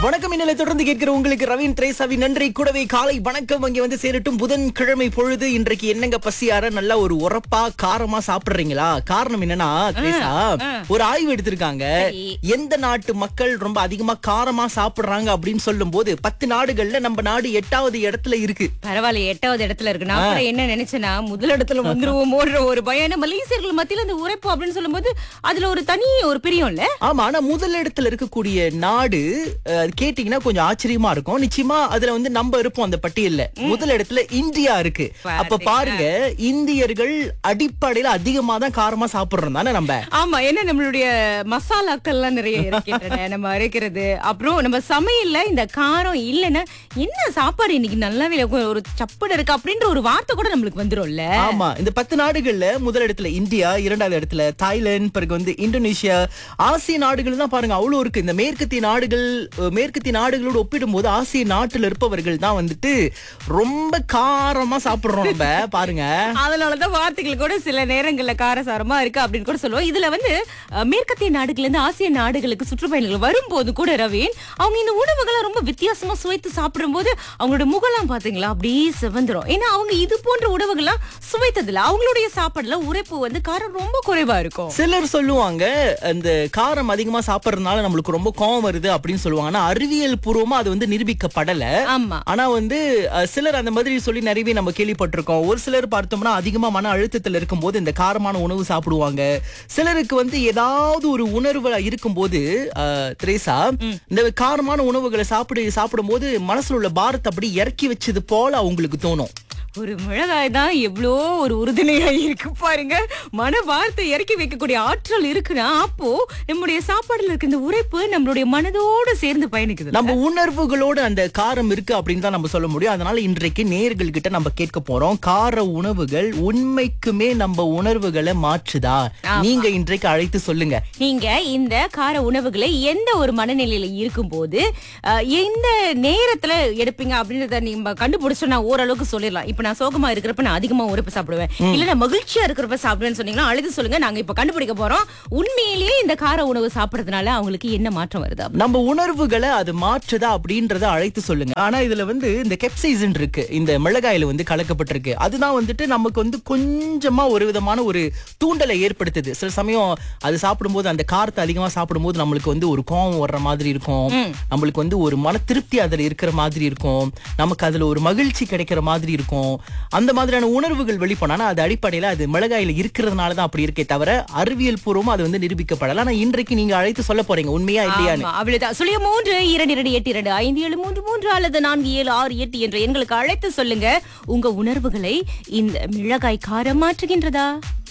வணக்கம் இன்னலை தொடர்ந்து கேட்கிற உங்களுக்கு ரவீன் திரேசாவி நன்றி கூடவே காலை வணக்கம் அங்கே வந்து சேரட்டும் புதன்கிழமை பொழுது இன்றைக்கு என்னங்க பசியார நல்லா ஒரு உரப்பா காரமா சாப்பிடுறீங்களா காரணம் என்னன்னா திரேசா ஒரு ஆய்வு எடுத்திருக்காங்க எந்த நாட்டு மக்கள் ரொம்ப அதிகமா காரமா சாப்பிடுறாங்க அப்படின்னு சொல்லும் போது பத்து நாடுகள்ல நம்ம நாடு எட்டாவது இடத்துல இருக்கு பரவாயில்ல எட்டாவது இடத்துல இருக்கு நான் கூட என்ன நினைச்சேன்னா முதல் இடத்துல வந்துருவோமோன்ற ஒரு பயம் ஏன்னா மலேசியர்கள் மத்தியில இந்த உரைப்பு அப்படின்னு சொல்லும்போது அதுல ஒரு தனி ஒரு பிரியம்ல ஆமா ஆனா முதல் இடத்துல இருக்கக்கூடிய நாடு அஹ், அது கேட்டீங்கன்னா கொஞ்சம் ஆச்சரியமா இருக்கும் நிச்சயமா அதுல வந்து நம்ம இருப்போம் அந்த பட்டியல்ல முதல் இடத்துல இந்தியா இருக்கு அப்ப பாருங்க இந்தியர்கள் அடிப்படையில அதிகமா தான் காரமா சாப்பிடுறோம் தானே நம்ம ஆமா என்ன நம்மளுடைய மசாலாக்கள்லாம் நிறைய இருக்கின்றன நம்ம அரைக்கிறது அப்புறம் நம்ம சமையல்ல இந்த காரம் இல்லைன்னா என்ன சாப்பாடு இன்னைக்கு நல்லாவே இல்ல, ஒரு சப்படு இருக்கு அப்படின்ற ஒரு வார்த்தை கூட நம்மளுக்கு வந்துரும்ல ஆமா இந்த பத்து நாடுகள்ல முதல் இடத்துல இந்தியா இரண்டாவது இடத்துல தாய்லாந்து பிறகு வந்து இந்தோனேஷியா ஆசிய நாடுகள் தான் பாருங்க அவ்வளவு இருக்கு இந்த மேற்கத்திய நாடுகள் அஹ், மேற்கத்திய நாடுகளோடு ஒப்பிடும்போது ஆசிய நாட்டுல இருப்பவர்கள் தான் வந்துட்டு ரொம்ப காரமா சாப்பிடுறோம் நம்ம பாருங்க அதனாலதான் வார்த்தைகள் கூட சில நேரங்கள்ல காரசாரமா இருக்கு அப்படின்னு கூட சொல்லுவோம் இதுல வந்து அஹ், மேற்கத்திய நாடுகள்ல இருந்து ஆசிய நாடுகளுக்கு சுற்றுப்பயணிகள் வரும்போது கூட ரவீன் அவங்க இந்த உணவுகளை ரொம்ப வித்தியாசமா சுவைத்து சாப்பிடும்போது அவங்களோட முகலாம் பாத்தீங்களா அப்படியே சிவந்துரும் ஏன்னா அவங்க இது போன்ற உணவுகள்லாம் சுவைத்ததில்ல அவங்களுடைய சாப்பாடுல உரைப்பு வந்து காரம் ரொம்ப குறைவா இருக்கும் சிலர் சொல்லுவாங்க அந்த காரம் அதிகமா சாப்பிடுறதுனால நம்மளுக்கு ரொம்ப கோவம் வருது அப்படின்னு சொல்லுவாங்க ஆனா அறிவியல் பூர்வமா அது வந்து நிரூபிக்கப்படல ஆமா ஆனா வந்து அஹ், சிலர் அந்த மாதிரி சொல்லி நிறையவே நம்ம கேள்விப்பட்டிருக்கோம் ஒரு சிலர் பார்த்தோம்னா அதிகமா மன அழுத்தத்துல இருக்கும்போது இந்த காரமான உணவு சாப்பிடுவாங்க சிலருக்கு வந்து ஏதாவது ஒரு உணர்வு இருக்கும்போது அஹ், திரேசா இந்த காரமான உணவுகளை சாப்பிடு சாப்பிடும்போது மனசுல உள்ள பாரத்தை அப்படி இறக்கி வச்சது போல அவங்களுக்கு தோணும் ஒரு மிளகாய் தான் எவ்வளோ ஒரு உறுதுணையா இருக்கு பாருங்க மன வார்த்தை இறக்கி வைக்கக்கூடிய ஆற்றல் இருக்குன்னா அப்போ நம்முடைய சாப்பாடுல இருக்க இந்த உரைப்பு நம்மளுடைய மனதோடு சேர்ந்து பயணிக்குது நம்ம உணர்வுகளோடு அந்த காரம் இருக்கு அப்படின்னு தான் நம்ம சொல்ல முடியும் அதனால இன்றைக்கு நேர்கள் கிட்ட நம்ம கேட்க போறோம் கார உணவுகள் உண்மைக்குமே நம்ம உணர்வுகளை மாற்றுதா நீங்க இன்றைக்கு அழைத்து சொல்லுங்க நீங்க இந்த கார உணவுகளை எந்த ஒரு மனநிலையில இருக்கும்போது அஹ், எந்த நேரத்துல எடுப்பீங்க அப்படின்றத நீங்க கண்டுபிடிச்சோம்னா ஓரளவுக்கு சொல்லிடலாம் இப்ப நான் சோகமா இருக்கிறப்ப நான் அதிகமா உரைப்பு சாப்பிடுவேன் இல்ல நான் மகிழ்ச்சியா இருக்கிறப்ப சாப்பிடுவேன்னு சொன்னீங்கன்னா அழுது சொல்லுங்க நாங்க இப்ப கண்டுபிடிக்க போறோம் உண்மையிலேயே இந்த கார உணவு சாப்பிடுறதுனால அவங்களுக்கு என்ன மாற்றம் வருது நம்ம உணர்வுகளை அது மாற்றுதா அப்படின்றத அழைத்து சொல்லுங்க ஆனா இதுல வந்து இந்த கெப்சைசன் இருக்கு இந்த மிளகாயில வந்து கலக்கப்பட்டிருக்கு அதுதான் வந்துட்டு நமக்கு வந்து கொஞ்சமா ஒரு விதமான ஒரு தூண்டலை ஏற்படுத்துது சில சமயம் அது சாப்பிடும்போது அந்த காரத்தை அதிகமா சாப்பிடும்போது நம்மளுக்கு வந்து ஒரு கோவம் வர்ற மாதிரி இருக்கும் நம்மளுக்கு வந்து ஒரு மன திருப்தி அதுல இருக்கிற மாதிரி இருக்கும் நமக்கு அதுல ஒரு மகிழ்ச்சி கிடைக்கிற மாதிரி இருக்கும் அந்த மாதிரியான உணர்வுகள் வெளிப்படும் அது அடிப்படையில அது மிளகாயில இருக்கிறதுனால தான் அப்படி இருக்கே தவிர அறிவியல் பூர்வமா அது வந்து நிரூபிக்கப்படல ஆனா இன்றைக்கு நீங்க அழைத்து சொல்ல போறீங்க உண்மையா இல்லையான்னு ஆமா, அவ்வளவுதான் சுழிய மூன்று இரண்டு இரண்டு எட்டு இரண்டு ஐந்து ஏழு மூன்று மூன்று அல்லது நான்கு ஏழு ஆறு எட்டு என்ற எண்களுக்கு அழைத்து சொல்லுங்க உங்க உணர்வுகளை இந்த மிளகாய் காரம் மாற்றுகின்றதா